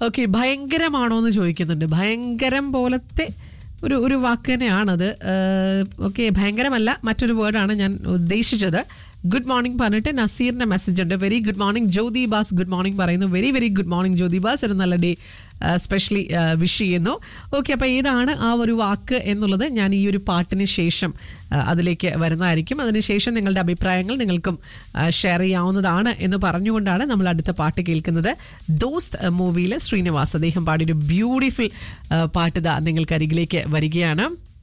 okay ഭയങ്കരമാണോ എന്ന് ചോദിക്കുന്നുണ്ട് ഭയങ്കരം പോലത്തെ ഒരു ഒരു വാക്ക് തന്നെയാണത് ഓക്കെ ഭയങ്കരമല്ല മറ്റൊരു വേർഡാണ് ഞാൻ ഉദ്ദേശിച്ചത് ഗുഡ് മോർണിംഗ് പറഞ്ഞിട്ട് നസീറിന്റെ മെസ്സേജ് ഉണ്ട് very good morning Jyothi Baas good morning പറയുന്നു very very good morning Jyothi Baas ഒരു നല്ല ഡേ സ്പെഷ്യലി വിഷ് ചെയ്യുന്നു ഓക്കെ അപ്പോൾ ഏതാണ് ആ ഒരു വാക്ക് എന്നുള്ളത് ഞാൻ ഈ ഒരു പാട്ടിന് ശേഷം ആ, അതിലേക്ക് വരുന്നതായിരിക്കും അതിനുശേഷം നിങ്ങളുടെ അഭിപ്രായങ്ങൾ നിങ്ങൾക്കും ഷെയർ ചെയ്യാവുന്നതാണ് എന്ന് പറഞ്ഞുകൊണ്ടാണ് നമ്മൾ അടുത്ത പാട്ട് കേൾക്കുന്നത് ദോസ്ത് മൂവിയിൽ ശ്രീനിവാസ് അദ്ദേഹം പാടിയൊരു ബ്യൂട്ടിഫുൾ പാട്ട് ഇതാ നിങ്ങൾക്ക് അരികിലേക്ക് വരികയാണ്